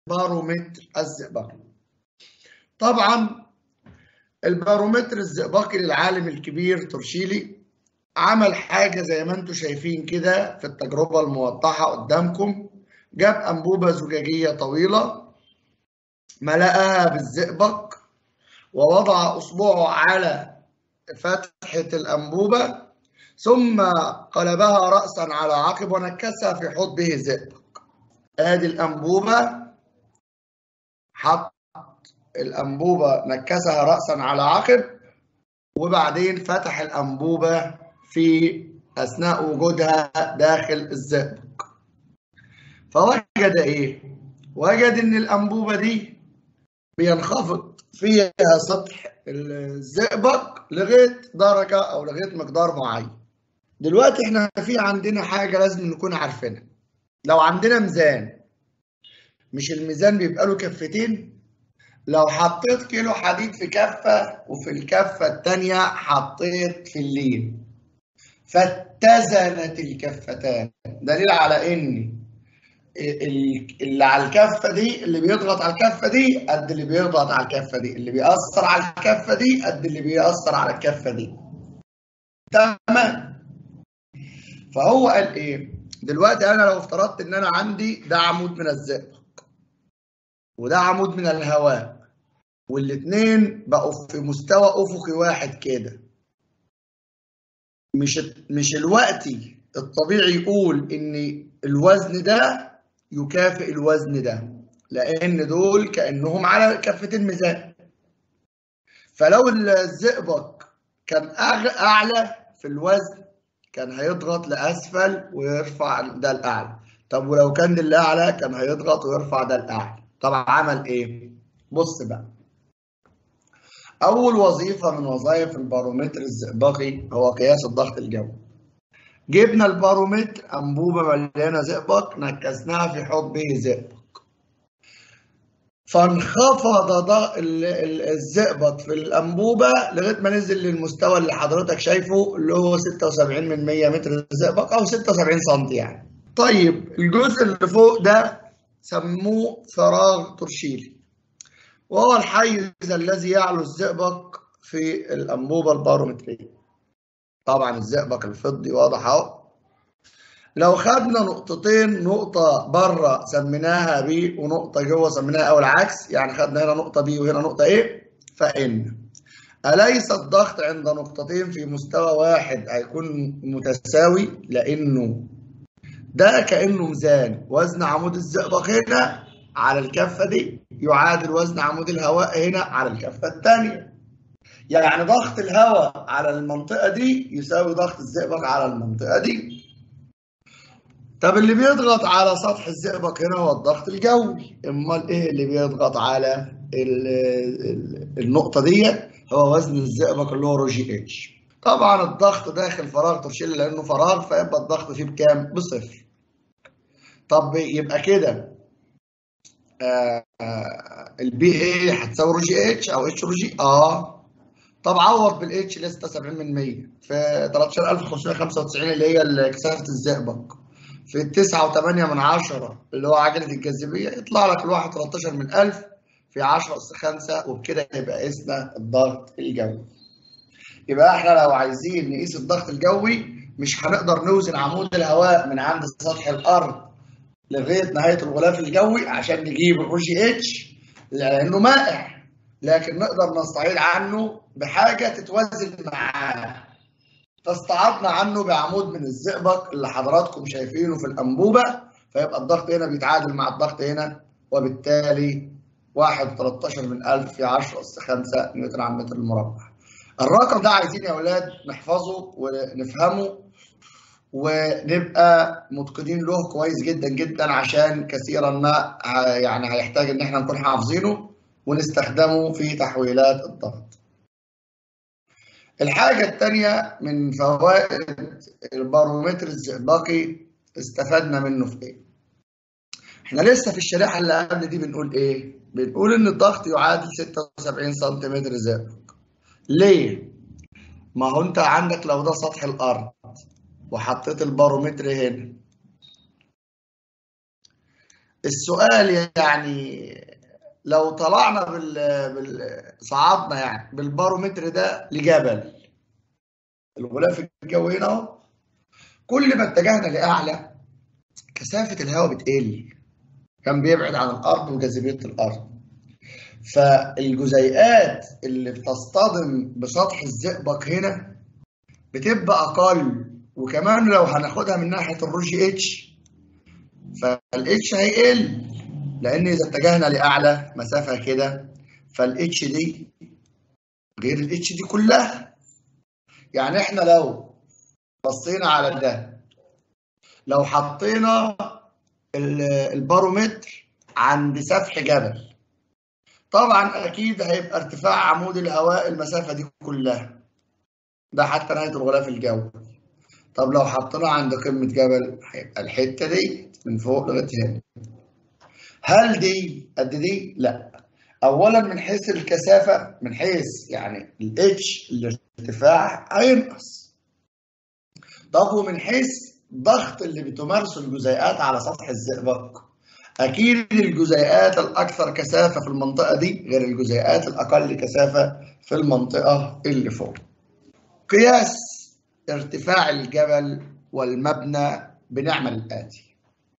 البارومتر الزئبقي طبعا البارومتر الزئبقي للعالم الكبير ترشيلي عمل حاجة زي ما انتم شايفين كده في التجربة الموضحة قدامكم جاب أنبوبة زجاجية طويلة ملأها بالزئبق ووضع أصبعه على فتحة الأنبوبة ثم قلبها رأسا على عقب ونكسها في حوض به الزئبق ادي الأنبوبة حط الأنبوبة نكسها رأسا على عقب وبعدين فتح الأنبوبة في أثناء وجودها داخل الزئبق فوجد إيه؟ وجد إن الأنبوبة دي بينخفض فيها سطح الزئبق لغاية درجة أو لغاية مقدار معين دلوقتي احنا في عندنا حاجة لازم نكون عارفينها لو عندنا ميزان مش الميزان بيبقى له كفتين لو حطيت كيلو حديد في كفة وفي الكفة التانية حطيت فلين فاتزنت الكفتان دليل على ان اللي على الكفة دي اللي بيضغط على الكفة دي قد اللي بيضغط على الكفة دي اللي بيأثر على الكفة دي قد اللي بيأثر على الكفة دي تمام فهو قال ايه دلوقتي انا لو افترضت ان انا عندي ده عمود من الزئبق وده عمود من الهواء والاثنين بقوا في مستوى افقي واحد كده مش مش الوقتي الطبيعي يقول ان الوزن ده يكافئ الوزن ده لان دول كانهم على كفه الميزان فلو الزئبق كان اعلى في الوزن كان هيضغط لاسفل ويرفع ده الاعلى طب ولو كان ده الاعلى كان هيضغط ويرفع ده الاعلى طبعا عمل ايه بص بقى اول وظيفه من وظائف البارومتر الزئبقي هو قياس الضغط الجوي جبنا البارومتر انبوبه مليانه زئبق نكسناها في حوض به زئبق فانخفض الزئبق في الانبوبه لغايه ما نزل للمستوى اللي حضرتك شايفه اللي هو 76 من 100 متر زئبق او 76 سم يعني طيب الجزء اللي فوق ده سموه فراغ ترشيلي وهو الحيز الذي يعلو الزئبق في الأنبوبة البارومترية طبعا الزئبق الفضي واضح اهو لو خدنا نقطتين نقطة بره سميناها بي ونقطة جوه سميناها أو العكس يعني خدنا هنا نقطة بي وهنا نقطة إيه؟ فإن أليس الضغط عند نقطتين في مستوى واحد هيكون متساوي لأنه ده كأنه ميزان وزن عمود الزئبق هنا على الكفة دي يعادل وزن عمود الهواء هنا على الكفة الثانية يعني ضغط الهواء على المنطقة دي يساوي ضغط الزئبق على المنطقة دي طب اللي بيضغط على سطح الزئبق هنا هو الضغط الجوي امال ايه اللي بيضغط على النقطة دي هو وزن الزئبق اللي هو رو جي اتش طبعا الضغط داخل فراغ ترشيل لانه فراغ فيبقى الضغط فيه بكام؟ بصفر. طب يبقى كده البي اي هتساوي رو جي اتش او اتش رو جي اه طب عوض بالاتش اللي 76 من 100 في 13595 اللي هي كثافه الزئبق في 9.8 من 10 اللي هو عجله الجاذبيه يطلع لك الواحد 13 من 1000 في 10 اس 5 وبكده يبقى قسنا الضغط الجوي. يبقى احنا لو عايزين نقيس الضغط الجوي مش هنقدر نوزن عمود الهواء من عند سطح الارض لغايه نهايه الغلاف الجوي عشان نجيب الرو جي اتش لانه مائع لكن نقدر نستعيد عنه بحاجه تتوازن معاه فاستعضنا عنه بعمود من الزئبق اللي حضراتكم شايفينه في الانبوبه فيبقى الضغط هنا بيتعادل مع الضغط هنا وبالتالي 1.13 من 1000 في 10 اس 5 نيوتن على المتر المربع. الرقم ده عايزين يا اولاد نحفظه ونفهمه ونبقى متقنين له كويس جدا جدا عشان كثيرا ما يعني هيحتاج ان احنا نكون حافظينه ونستخدمه في تحويلات الضغط. الحاجة الثانية من فوائد البارومتر الزئبقي استفدنا منه في ايه؟ احنا لسه في الشريحة اللي قبل دي بنقول ايه؟ بنقول ان الضغط يعادل 76 سنتيمتر زئبق. ليه؟ ما هو انت عندك لو ده سطح الارض وحطيت البارومتر هنا السؤال يعني لو طلعنا بال, بال... صعدنا يعني بالبارومتر ده لجبل الغلاف الجوي هنا اهو كل ما اتجهنا لاعلى كثافه الهواء بتقل كان بيبعد عن الارض وجاذبيه الارض فالجزيئات اللي بتصطدم بسطح الزئبق هنا بتبقى اقل وكمان لو هناخدها من ناحيه الروجي اتش فالاتش هيقل لان اذا اتجهنا لاعلى مسافه كده فالاتش دي غير الاتش دي كلها يعني احنا لو بصينا على ده لو حطينا البارومتر عند سفح جبل طبعا اكيد هيبقى ارتفاع عمود الهواء المسافه دي كلها ده حتى نهايه الغلاف الجوي طب لو حطيناه عند قمه جبل هيبقى الحته دي من فوق لغايه هنا هل دي قد دي لا اولا من حيث الكثافه من حيث يعني الاتش الارتفاع هينقص طب ومن حيث الضغط اللي بتمارسه الجزيئات على سطح الزئبق اكيد الجزيئات الاكثر كثافه في المنطقه دي غير الجزيئات الاقل كثافه في المنطقه اللي فوق قياس ارتفاع الجبل والمبنى بنعمل الاتي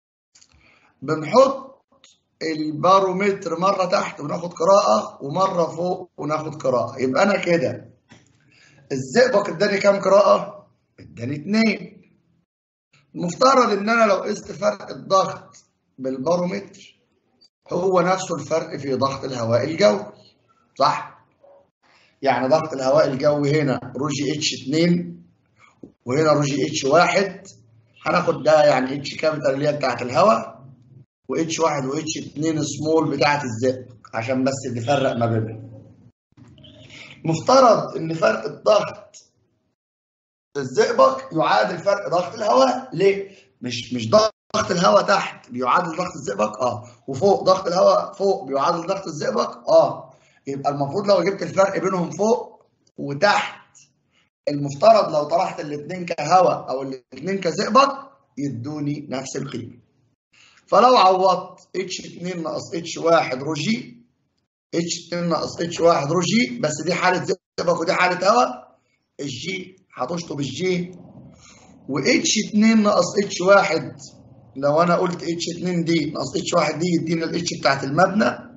بنحط البارومتر مره تحت وناخد قراءه ومره فوق وناخد قراءه يبقى انا كده الزئبق اداني كام قراءه اداني اتنين المفترض ان انا لو قست فرق الضغط بالبارومتر هو نفسه الفرق في ضغط الهواء الجوي صح يعني ضغط الهواء الجوي هنا روجي اتش 2 وهنا روجي اتش 1 هناخد ده يعني اتش كابيتال اللي هي بتاعت الهواء واتش 1 واتش 2 سمول بتاعت الزئبق عشان بس نفرق ما بينهم مفترض ان فرق الضغط الزئبق يعادل فرق ضغط الهواء ليه مش مش ضغط ضغط الهواء تحت بيعادل ضغط الزئبق اه وفوق ضغط الهواء فوق بيعادل ضغط الزئبق اه يبقى المفروض لو جبت الفرق بينهم فوق وتحت المفترض لو طرحت الاثنين كهواء او الاثنين كزئبق يدوني نفس القيمه فلو عوضت H2 ناقص H1 روجي H2 ناقص H1 روجي بس دي حاله زئبق ودي حاله هواء الجي هتشطب الجي وH2 ناقص H1 لو انا قلت H2 دي ناقص H1 دي يدينا الاتش بتاعت المبنى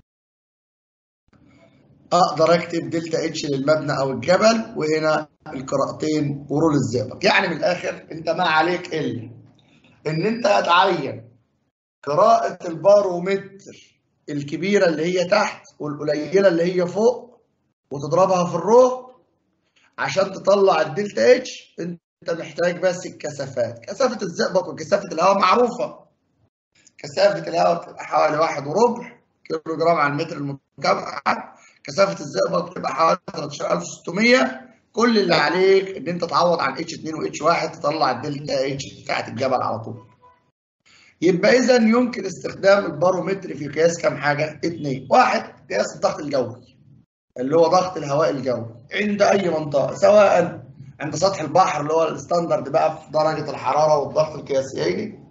اقدر اكتب دلتا اتش للمبنى او الجبل وهنا القراءتين ورول الزئبق يعني من الاخر انت ما عليك الا ان انت هتعين قراءة البارومتر الكبيرة اللي هي تحت والقليلة اللي هي فوق وتضربها في الرو عشان تطلع الدلتا اتش انت محتاج بس الكثافات كثافة الزئبق وكثافة الهواء معروفة كثافة الهواء بتبقى حوالي واحد وربع كيلو جرام على المتر المكعب كثافة الزئبق بتبقى حوالي 13600 كل اللي عليك ان انت تعوض عن اتش 2 و اتش 1 تطلع الدلتا اتش بتاعت الجبل على طول يبقى اذا يمكن استخدام البارومتر في قياس كام حاجه؟ اثنين، واحد قياس الضغط الجوي اللي هو ضغط الهواء الجوي عند اي منطقه سواء عند سطح البحر اللي هو الستاندرد بقى في درجه الحراره والضغط القياسيين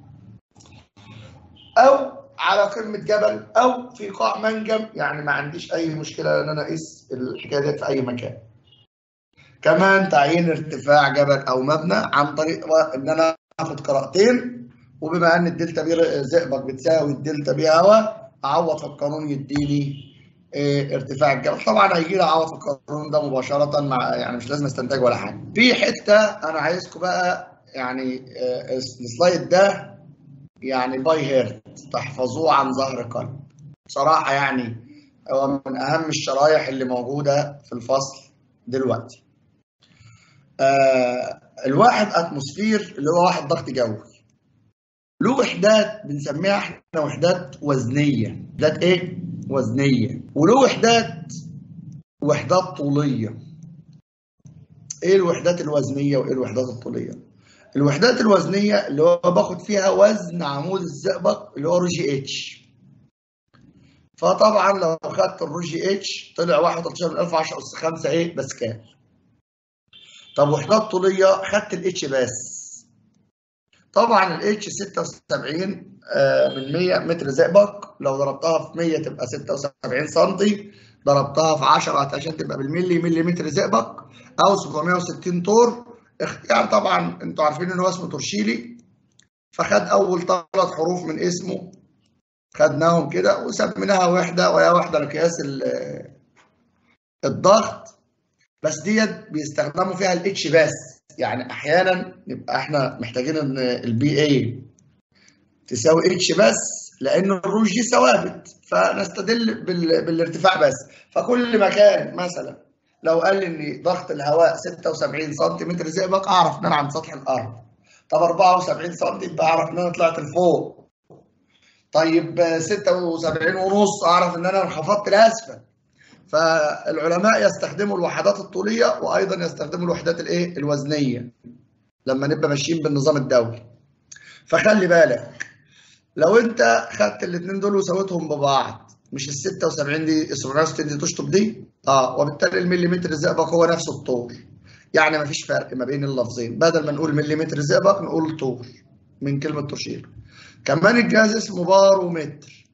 او على قمه جبل او في قاع منجم يعني ما عنديش اي مشكله ان انا اقيس الحكايه ديت في اي مكان. كمان تعيين ارتفاع جبل او مبنى عن طريق ان انا اخد قراءتين وبما ان الدلتا بي زئبق بتساوي الدلتا بي هواء اعوض في القانون يديني اه ارتفاع الجبل طبعا هيجي لي اعوض في القانون ده مباشره مع يعني مش لازم استنتج ولا حاجه في حته انا عايزكم بقى يعني اه السلايد ده يعني باي هيرت تحفظوه عن ظهر قلب بصراحه يعني هو من اهم الشرايح اللي موجوده في الفصل دلوقتي آه الواحد اتموسفير اللي هو واحد ضغط جوي له وحدات بنسميها احنا وحدات وزنيه وحدات ايه وزنيه وله وحدات وحدات طوليه ايه الوحدات الوزنيه وايه الوحدات الطوليه الوحدات الوزنيه اللي هو باخد فيها وزن عمود الزئبق اللي هو روجي اتش فطبعا لو خدت الروجي اتش طلع 11000 10 اس 5 ايه باسكال طب وحدات طوليه خدت الاتش بس طبعا الاتش 76 من 100 متر زئبق لو ضربتها في 100 تبقى 76 سم ضربتها في 10 عشان تبقى بالملي ملي متر زئبق او 760 طور اختيار طبعا انتوا عارفين ان هو اسمه ترشيلي فخد اول ثلاث حروف من اسمه خدناهم كده وسميناها وحده وهي وحده لقياس الضغط بس ديت بيستخدموا فيها الاتش بس يعني احيانا نبقى احنا محتاجين ان البي اي تساوي اتش بس لان الروج دي ثوابت فنستدل بالارتفاع بس فكل مكان مثلا لو قال لي ان ضغط الهواء 76 سم زئبق اعرف ان انا عند سطح الارض طب 74 سم يبقى اعرف ان انا طلعت لفوق طيب 76 ونص اعرف ان انا انخفضت لاسفل فالعلماء يستخدموا الوحدات الطوليه وايضا يستخدموا الوحدات الايه الوزنيه لما نبقى ماشيين بالنظام الدولي فخلي بالك لو انت خدت الاثنين دول وسويتهم ببعض مش ال 76 دي ال 760 دي تشطب دي اه وبالتالي المليمتر الزئبق هو نفس الطول يعني ما فيش فرق ما بين اللفظين بدل ما نقول مليمتر زئبق نقول طول من كلمه تشير كمان الجهاز اسمه بارومتر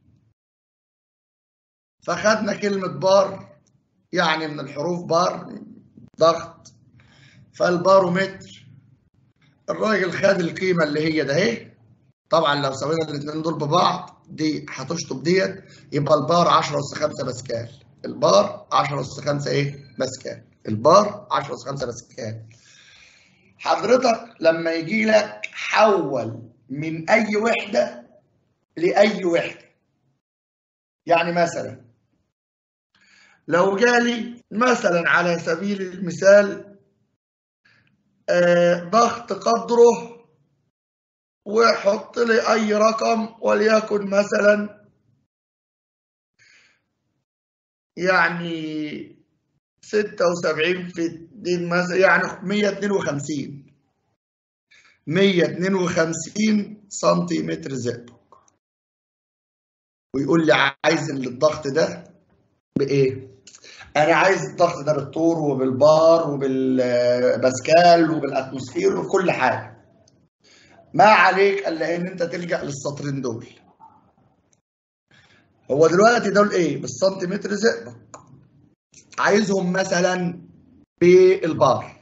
فخدنا كلمه بار يعني من الحروف بار ضغط فالبارومتر الراجل خد القيمه اللي هي ده اهي طبعا لو سوينا الاثنين دول ببعض دي هتشطب ديت يبقى البار 10 اس 5 باسكال البار 10 اس 5 ايه باسكال البار 10 اس 5 باسكال حضرتك لما يجي لك حول من اي وحده لاي وحده يعني مثلا لو جالي مثلا على سبيل المثال آه ضغط قدره وحط لي اي رقم وليكن مثلا يعني 76 في الدين مثلا يعني 152 152 سنتيمتر زئبق ويقول لي عايز الضغط ده بايه؟ انا عايز الضغط ده بالطور وبالبار وبالباسكال وبالاتموسفير وكل حاجه ما عليك الا ان انت تلجا للسطرين دول هو دلوقتي دول ايه بالسنتيمتر زئبق عايزهم مثلا بالبار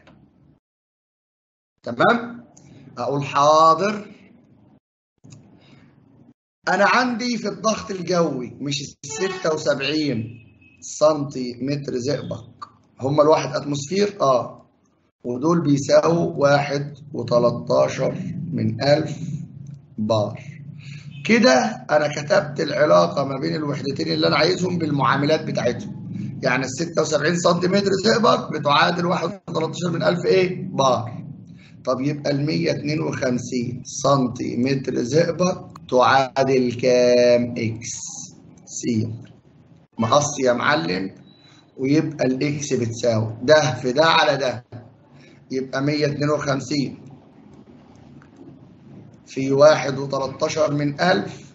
تمام اقول حاضر انا عندي في الضغط الجوي مش 76 سنتيمتر زئبق هم الواحد اتموسفير اه ودول بيساووا واحد وتلاتاشر من ألف بار كده أنا كتبت العلاقة ما بين الوحدتين اللي أنا عايزهم بالمعاملات بتاعتهم يعني ال 76 سنتيمتر زئبق بتعادل واحد وتلاتاشر من ألف إيه بار طب يبقى ال 152 سنتيمتر زئبق تعادل كام إكس سي مقص يا معلم ويبقى الإكس بتساوي ده في ده على ده يبقى 152 في واحد وتلاتاشر من ألف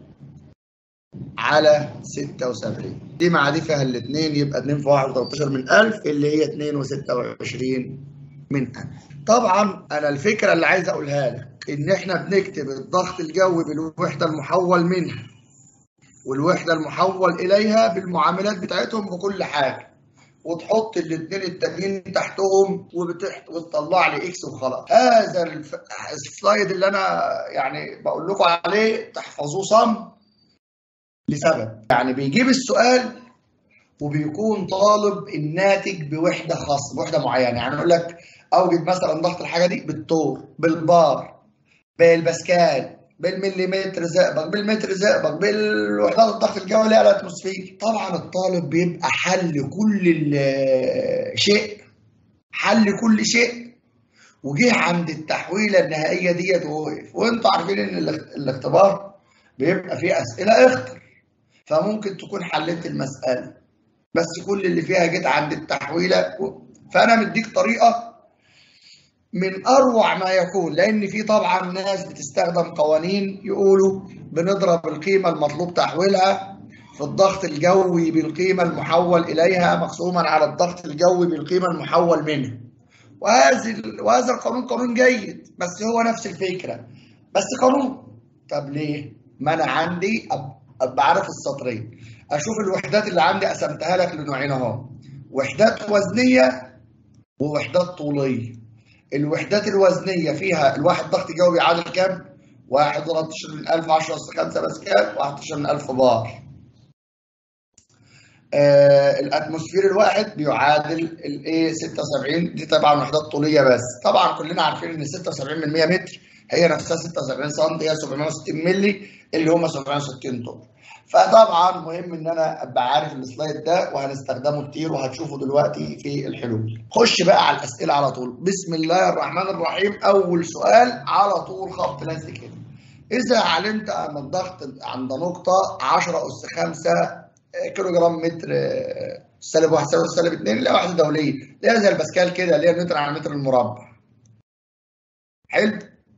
على ستة وسبعين دي مع دي فيها الاتنين يبقى اتنين في واحد وتلاتاشر من ألف اللي هي اتنين وستة وعشرين من ألف طبعا أنا الفكرة اللي عايز أقولها لك إن إحنا بنكتب الضغط الجوي بالوحدة المحول منها والوحدة المحول إليها بالمعاملات بتاعتهم بكل حاجة وتحط الاثنين التانيين تحتهم وبتحت وتطلع لي اكس وخلاص هذا الف... السلايد اللي انا يعني بقول لكم عليه تحفظوه صم لسبب يعني بيجيب السؤال وبيكون طالب الناتج بوحده خاصه بوحده معينه يعني يقول لك اوجد مثلا ضغط الحاجه دي بالطور بالبار بالباسكال بالمليمتر زئبق بالمتر زئبق بالوحدات الضغط الجوي اللي على الاتموسفير طبعا الطالب بيبقى حل كل شيء حل كل شيء وجه عند التحويله النهائيه ديت ووقف وانتوا عارفين ان الاختبار بيبقى فيه اسئله اختر فممكن تكون حليت المساله بس كل اللي فيها جيت عند التحويله فانا مديك طريقه من اروع ما يكون لان في طبعا ناس بتستخدم قوانين يقولوا بنضرب القيمه المطلوب تحويلها في الضغط الجوي بالقيمه المحول اليها مقسوما على الضغط الجوي بالقيمه المحول منها وهذا وهذا القانون قانون جيد بس هو نفس الفكره بس قانون طب ليه؟ ما انا عندي ابقى عارف السطرين اشوف الوحدات اللي عندي قسمتها لك لنوعين اهو وحدات وزنيه ووحدات طوليه الوحدات الوزنيه فيها الواحد ضغط جوي بيعادل كام؟ 1 13 من 1000 10 اس 5 باسكال 11 من 1000 بار آه الاتموسفير الواحد بيعادل الايه 76 دي طبعا وحدات طوليه بس طبعا كلنا عارفين ان 76 من 100 متر هي نفسها 76 سم هي 760 مللي اللي هم 760 طن فطبعا مهم ان انا ابقى عارف السلايد ده وهنستخدمه كتير وهتشوفه دلوقتي في الحلول خش بقى على الاسئله على طول بسم الله الرحمن الرحيم اول سؤال على طول خط لزق كده اذا علمت ان الضغط عند نقطه 10 اس 5 كيلو جرام متر سالب 1 سالب سالب 2 اللي هي وحده دوليه اللي هي زي الباسكال كده اللي هي متر على متر المربع حلو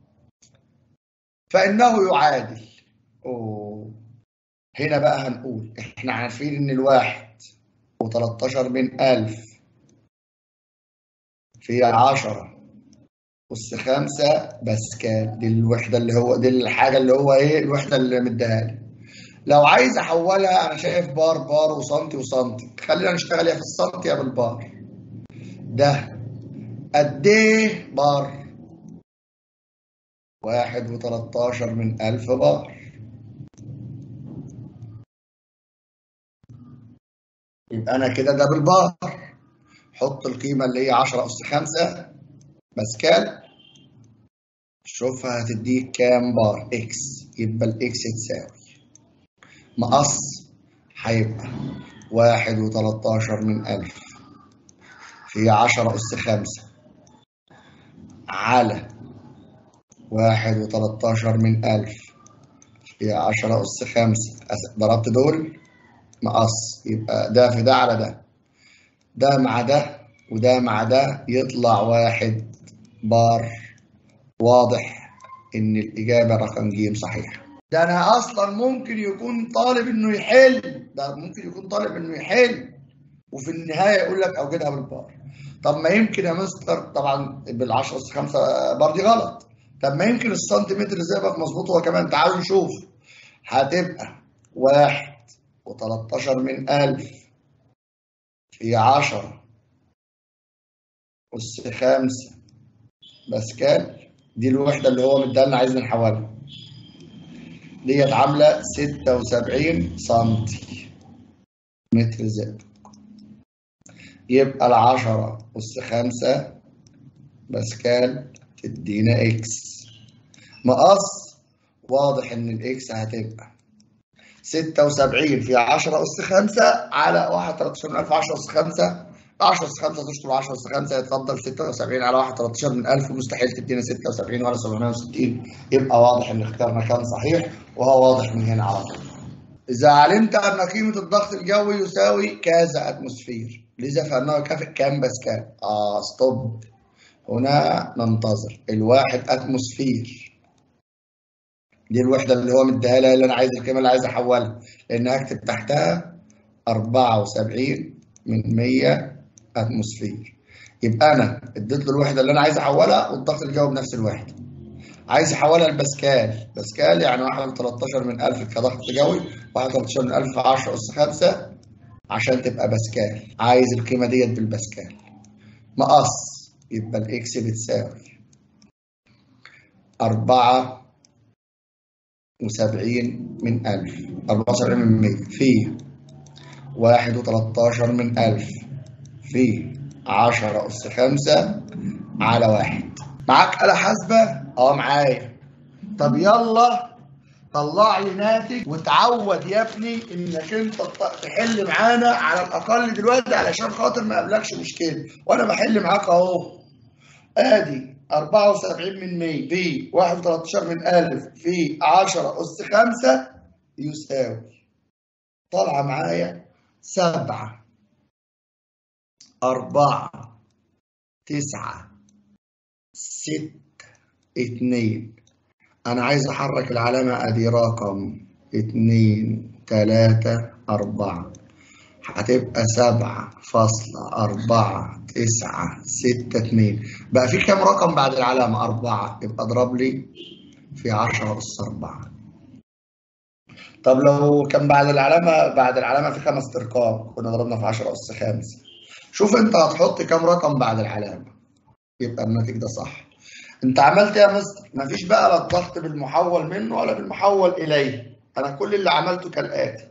فانه يعادل أوه. هنا بقى هنقول احنا عارفين ان الواحد و13 من 1000 في 10 أس 5 باسكال دي الوحدة اللي هو دي الحاجة اللي هو إيه الوحدة اللي مديها لي لو عايز أحولها أنا شايف بار بار وسنتي وسنتي خلينا نشتغل يا في السنتي يا بالبار ده قد إيه بار؟ واحد وتلاتاشر من ألف بار يبقى أنا كده ده بالبار حط القيمة اللي هي 10 أس 5 باسكال شوفها هتديك كام بار إكس يبقى الإكس تساوي مقص هيبقى واحد وتلاتاشر من ألف في عشرة أس خمسة على واحد وتلاتاشر من ألف في عشرة أس خمسة ضربت دول مقص يبقى ده في ده على ده ده مع ده وده مع ده يطلع واحد بار واضح إن الإجابة رقم ج صحيح ده أنا أصلا ممكن يكون طالب إنه يحل ده ممكن يكون طالب إنه يحل وفي النهاية يقول لك أوجدها بالبار طب ما يمكن يا مستر طبعا بال10 أس 5 بار دي غلط طب ما يمكن السنتيمتر زئبق مظبوط هو كمان تعالوا نشوف هتبقى واحد و13 من ألف في 10 أس 5 باسكال دي الوحدة اللي هو مدالنا عايزين نحولها ديت عاملة 76 سنتي متر زئبق يبقى العشرة أس خمسة باسكال تدينا إكس مقص واضح إن الإكس هتبقى ستة وسبعين في عشرة أس خمسة على واحد تلاتاشر من ألف عشرة أس خمسة عشرة أس خمسة تشطب عشرة أس خمسة يتفضل ستة وسبعين على واحد تلاتاشر من ألف مستحيل تدينا ستة وسبعين ولا سبعمية وستين يبقى واضح إن اختيارنا كان صحيح وهو واضح من هنا على طول. إذا علمت أن قيمة الضغط الجوي يساوي كذا أتموسفير لذا فإنه يكافئ كام باسكال؟ آه ستوب هنا ننتظر الواحد أتموسفير دي الوحدة اللي هو مديها لها اللي أنا عايز القيمة اللي عايز أحولها لأن هكتب تحتها 74 من 100 أتموسفير يبقى أنا اديت له الوحدة اللي أنا عايز أحولها والضغط الجوي بنفس الوحدة عايز احولها لباسكال باسكال يعني 1 13 من 1000 كضغط جوي 1 13 من 1000 في 10 اس 5 عشان تبقى باسكال عايز القيمه ديت بالباسكال مقص يبقى الاكس بتساوي 74 من 1000 74 من 100 في 1 و13 من 1000 في 10 اس 5 على 1 معاك آلة حاسبة؟ اه معايا. طب يلا طلع لي ناتج وتعود يا ابني انك انت تحل معانا على الاقل دلوقتي علشان خاطر ما يقابلكش مشكله وانا بحل معاك اهو. ادي 74 من 100 في 1 من 1000 في 10 اس 5 يساوي طالعه معايا 7 4 9 ستة اتنين أنا عايز أحرك العلامة أدي رقم اتنين تلاتة أربعة هتبقى سبعة فاصلة أربعة تسعة ستة اتنين بقى في كام رقم بعد العلامة أربعة يبقى اضرب لي في 10 أس 4 طب لو كان بعد العلامة بعد العلامة في خمس أرقام كنا ضربنا في 10 أس 5 شوف أنت هتحط كام رقم بعد العلامة يبقى الناتج ده صح أنت عملت إيه يا مستر؟ مفيش بقى لا الضغط بالمحول منه ولا بالمحول إليه أنا كل اللي عملته كالآتي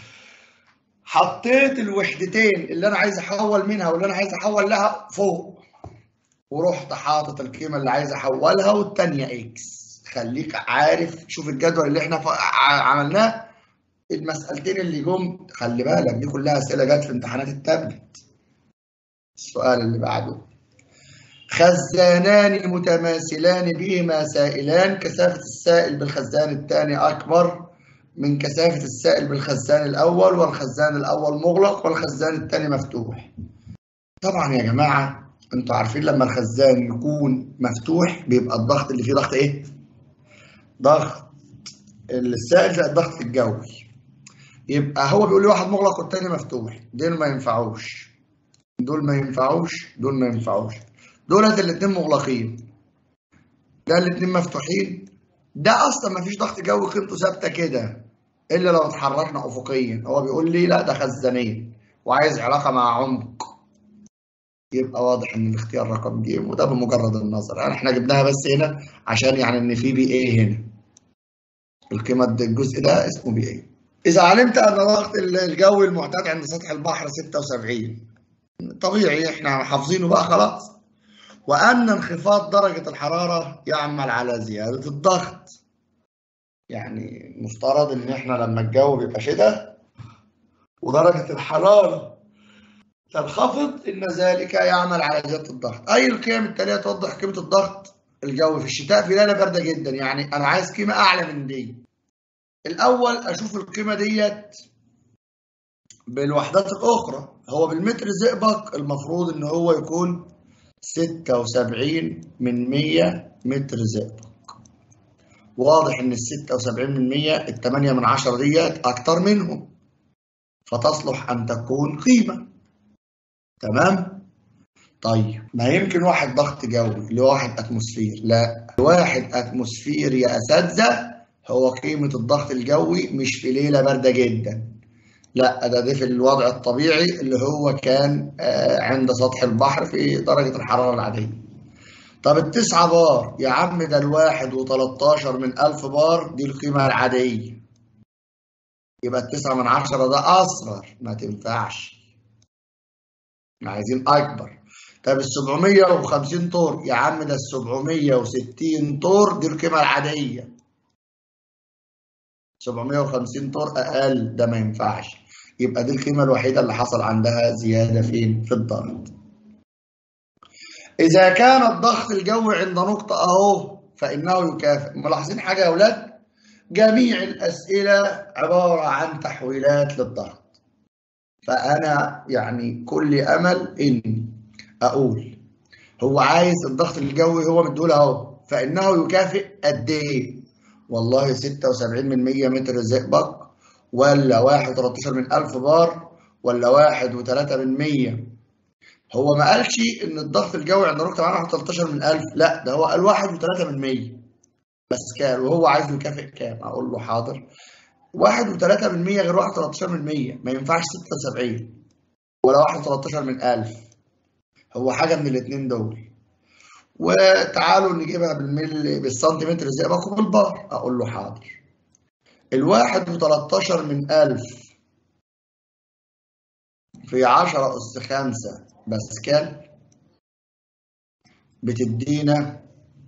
حطيت الوحدتين اللي أنا عايز أحول منها واللي أنا عايز أحول لها فوق ورحت حاطط القيمة اللي عايز أحولها والتانية إكس خليك عارف شوف الجدول اللي احنا عملناه المسألتين اللي جم خلي بالك دي كلها أسئلة جت في امتحانات التابلت السؤال اللي بعده خزانان متماثلان بهما سائلان كثافة السائل بالخزان الثاني أكبر من كثافة السائل بالخزان الأول والخزان الأول مغلق والخزان الثاني مفتوح طبعا يا جماعة انتوا عارفين لما الخزان يكون مفتوح بيبقى الضغط اللي فيه ضغط ايه؟ ضغط السائل زائد الضغط الجوي يبقى هو بيقول لي واحد مغلق والتاني مفتوح دول ما ينفعوش دول ما ينفعوش دول ما ينفعوش دولت الاتنين مغلقين ده الاتنين مفتوحين ده اصلا ما فيش ضغط جوي قيمته ثابته كده الا لو اتحركنا افقيا هو بيقول لي لا ده خزانين وعايز علاقه مع عمق يبقى واضح ان الاختيار رقم ج وده بمجرد النظر يعني احنا جبناها بس هنا عشان يعني ان في بي ايه هنا القيمه الجزء ده اسمه بي ايه اذا علمت ان ضغط الجو المعتاد عند سطح البحر 76 طبيعي احنا حافظينه بقى خلاص وان انخفاض درجه الحراره يعمل على زياده الضغط يعني مفترض ان احنا لما الجو بيبقى شتاء ودرجه الحراره تنخفض ان ذلك يعمل على زياده الضغط اي القيم التاليه توضح قيمه الضغط الجوي في الشتاء في ليله بارده جدا يعني انا عايز قيمه اعلى من دي الاول اشوف القيمه ديت بالوحدات الاخرى هو بالمتر زئبق المفروض ان هو يكون 76 من 100 متر زئبق واضح ان ال 76 من 100 ال 8 من 10 ديت اكتر منهم فتصلح ان تكون قيمه تمام طيب ما يمكن واحد ضغط جوي لواحد اتموسفير لا واحد اتموسفير يا اساتذه هو قيمه الضغط الجوي مش في ليله بارده جدا لا ده ده في الوضع الطبيعي اللي هو كان عند سطح البحر في درجه الحراره العاديه طب التسعة بار يا عم ده الواحد و13 من ألف بار دي القيمة العادية يبقى التسعة من عشرة ده أصغر ما تنفعش عايزين اكبر طب ال 750 طور يا عم ده ال 760 طور دي القيمه العاديه 750 طور اقل ده ما ينفعش يبقى دي القيمه الوحيده اللي حصل عندها زياده فين في الضغط اذا كان الضغط الجوي عند نقطه اهو فانه يكافئ ملاحظين حاجه يا اولاد جميع الاسئله عباره عن تحويلات للضغط فأنا يعني كل أمل إني أقول هو عايز الضغط الجوي هو مديهولي أهو فإنه يكافئ قد إيه؟ والله 76 من 100 متر زئبق ولا 1 13 من 1000 بار ولا 1 و3 من 100 هو ما قالش إن الضغط الجوي عند نقطة معانا 13 من 1000 لا ده هو قال 1 و3 من 100 بس كان وهو عايز يكافئ كام؟ أقول له حاضر واحد وتلاتة من مية غير واحد وتلاتاشر من مية ما ينفعش ستة وسبعين ولا واحد وتلاتاشر من ألف هو حاجة من الاتنين دول وتعالوا نجيبها بالملي بالسنتيمتر زي ما بالبار أقول له حاضر الواحد وتلاتاشر من ألف في عشرة أس خمسة باسكال بتدينا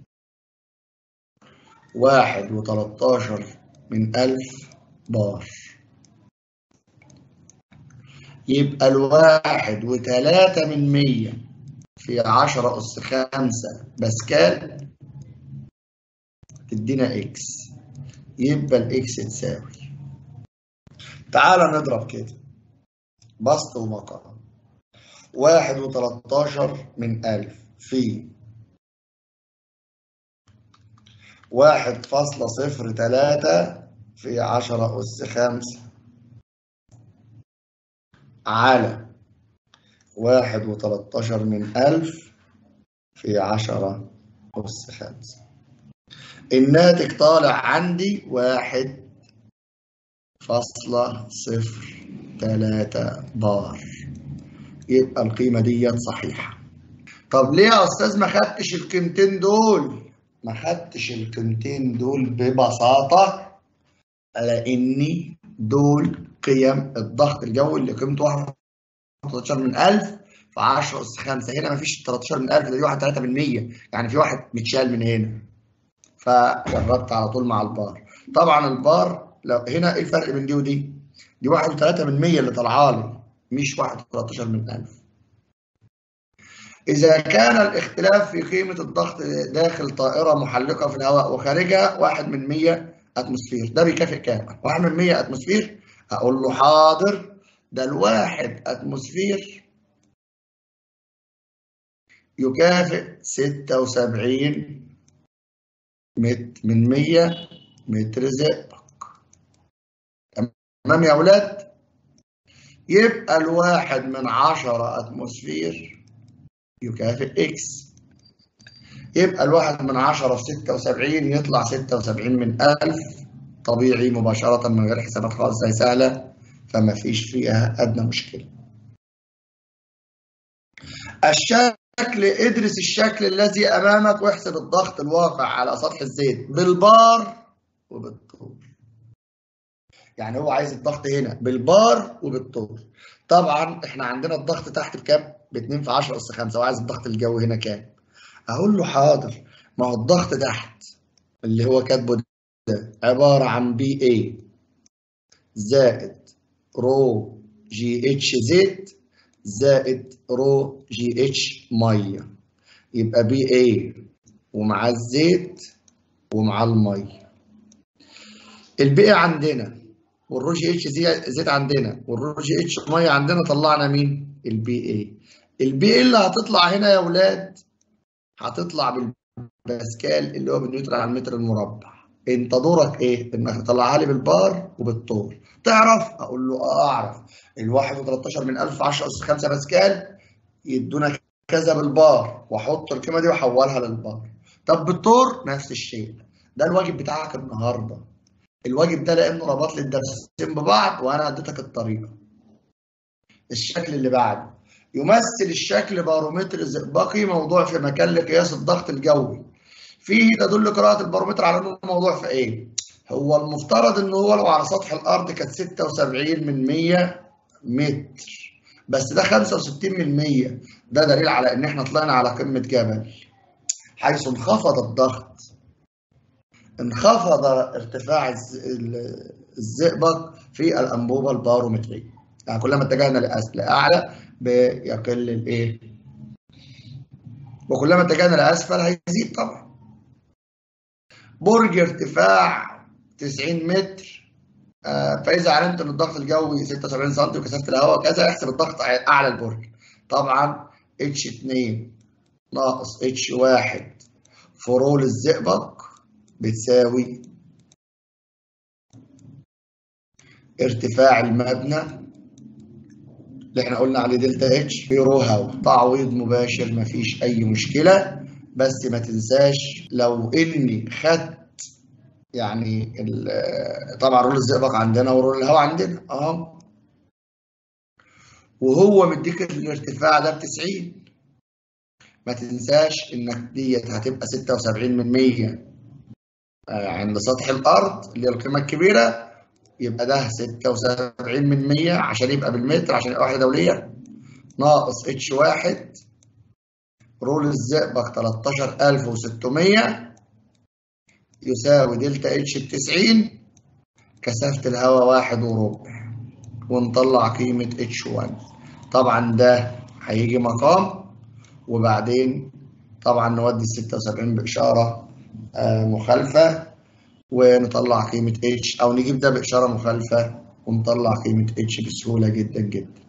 واحد وتلاتاشر من ألف بار يبقى الواحد وتلاتة من مية في عشرة أس خمسة باسكال تدينا إكس يبقى الإكس تساوي تعال نضرب كده بسط ومقام واحد وتلاتاشر من ألف في واحد فاصلة صفر تلاتة في عشرة أس خمسة على واحد وتلاتاشر من ألف في عشرة أس خمسة الناتج طالع عندي واحد فاصلة صفر تلاتة بار يبقى القيمة ديت صحيحة طب ليه يا أستاذ ما خدتش القيمتين دول؟ ما خدتش القيمتين دول ببساطة لأني دول قيم الضغط الجوي اللي قيمته 13 من 1000 في 10 أس 5 هنا ما فيش 13 من 1000 ده في واحد 3 من 100 يعني في واحد متشال من هنا فجربت على طول مع البار طبعا البار لو هنا ايه الفرق بين دي ودي؟ دي 1 3 من 100 اللي طالعه لي مش 1 13 من 1000 إذا كان الاختلاف في قيمة الضغط داخل طائرة محلقة في الهواء وخارجها 1 من 100 أتموسفير ده بيكافئ كام؟ 1 من 100 أتموسفير أقول له حاضر ده الواحد أتموسفير يكافئ 76 متر من 100 متر زئبق تمام يا أولاد؟ يبقى الواحد من 10 أتموسفير يكافئ إكس يبقى الواحد من 10 في 76 يطلع 76 من 1000 طبيعي مباشرة من غير حسابات خالص هي سهلة فما فيش فيها أدنى مشكلة. الشكل ادرس الشكل الذي أمامك واحسب الضغط الواقع على سطح الزيت بالبار وبالطول. يعني هو عايز الضغط هنا بالبار وبالطول. طبعا احنا عندنا الضغط تحت بكام؟ ب 2 في 10 أس 5 وعايز الضغط الجوي هنا كام؟ أقول له حاضر ما هو الضغط تحت اللي هو كاتبه ده عبارة عن بي اي زائد رو جي اتش زيت زائد رو جي اتش ميه يبقى بي اي ومعاه الزيت ومعاه الميه البي اي عندنا والرو جي اتش زيت عندنا والرو جي اتش ميه عندنا طلعنا مين البي اي البي اي اللي هتطلع هنا يا اولاد هتطلع بالباسكال اللي هو بالنيوتن على المتر المربع انت دورك ايه؟ انك تطلعها لي بالبار وبالطول. تعرف؟ اقول له اه اعرف. الواحد و13 من 1000 10 اس 5 باسكال يدونا كذا بالبار واحط القيمه دي واحولها للبار. طب بالطور نفس الشيء. ده الواجب بتاعك النهارده. الواجب ده لانه ربط لي الدرسين ببعض وانا اديتك الطريقه. الشكل اللي بعده يمثل الشكل بارومتر زئبقي موضوع في مكان لقياس الضغط الجوي. فيه تدل قراءة البارومتر على انه موضوع في ايه؟ هو المفترض ان هو لو على سطح الارض كانت 76 من 100 متر بس ده 65 من 100 ده دليل على ان احنا طلعنا على قمة جبل حيث انخفض الضغط انخفض ارتفاع الزئبق في الانبوبة البارومترية يعني كلما اتجهنا لاعلى بيقل الايه؟ وكلما اتجهنا لاسفل هيزيد طبعا برج ارتفاع 90 متر آه فاذا علمت ان الضغط الجوي 76 سم وكثافه الهواء كذا احسب الضغط اعلى البرج طبعا اتش 2 ناقص اتش 1 في رول الزئبق بتساوي ارتفاع المبنى اللي احنا قلنا عليه دلتا اتش في رو هواء تعويض مباشر مفيش اي مشكله بس ما تنساش لو اني خدت يعني طبعا رول الزئبق عندنا ورول الهواء عندنا اهو وهو مديك الارتفاع ده ب 90 ما تنساش انك ديت هتبقى 76 من 100 عند سطح الارض اللي هي القيمه الكبيره يبقى ده 76 من 100 عشان يبقى بالمتر عشان يبقى وحده دوليه ناقص اتش واحد رول الزئبق 13600 يساوي دلتا اتش ب 90 كثافة الهواء واحد وربع ونطلع قيمة اتش 1 طبعا ده هيجي مقام وبعدين طبعا نودي ال 76 بإشارة مخالفة ونطلع قيمة اتش أو نجيب ده بإشارة مخالفة ونطلع قيمة اتش بسهولة جدا جدا.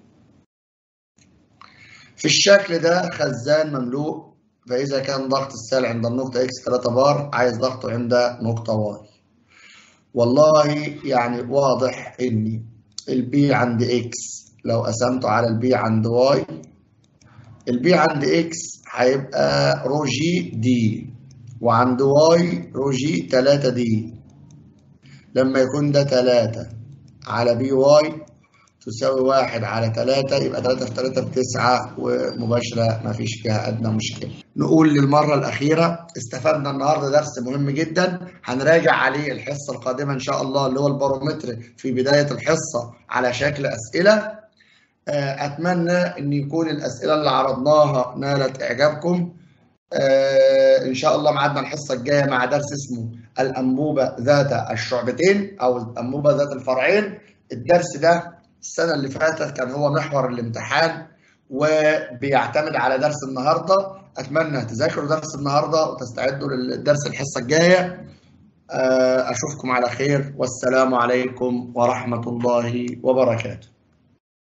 في الشكل ده خزان مملوء فإذا كان ضغط السائل عند النقطة إكس 3 بار عايز ضغطه عند نقطة واي. والله يعني واضح إن البي عند إكس لو قسمته على البي عند واي البي عند إكس هيبقى رو جي دي وعند واي رو جي 3 دي لما يكون ده 3 على بي واي تساوي واحد على تلاتة يبقى تلاتة في تلاتة بتسعة ومباشرة ما فيش فيها أدنى مشكلة. نقول للمرة الأخيرة استفدنا النهاردة درس مهم جدا هنراجع عليه الحصة القادمة إن شاء الله اللي هو البارومتر في بداية الحصة على شكل أسئلة. أتمنى أن يكون الأسئلة اللي عرضناها نالت إعجابكم. إن شاء الله معادنا الحصة الجاية مع درس اسمه الأنبوبة ذات الشعبتين أو الأنبوبة ذات الفرعين. الدرس ده السنة اللي فاتت كان هو محور الامتحان وبيعتمد على درس النهارده اتمنى تذاكروا درس النهارده وتستعدوا للدرس الحصه الجايه اشوفكم على خير والسلام عليكم ورحمه الله وبركاته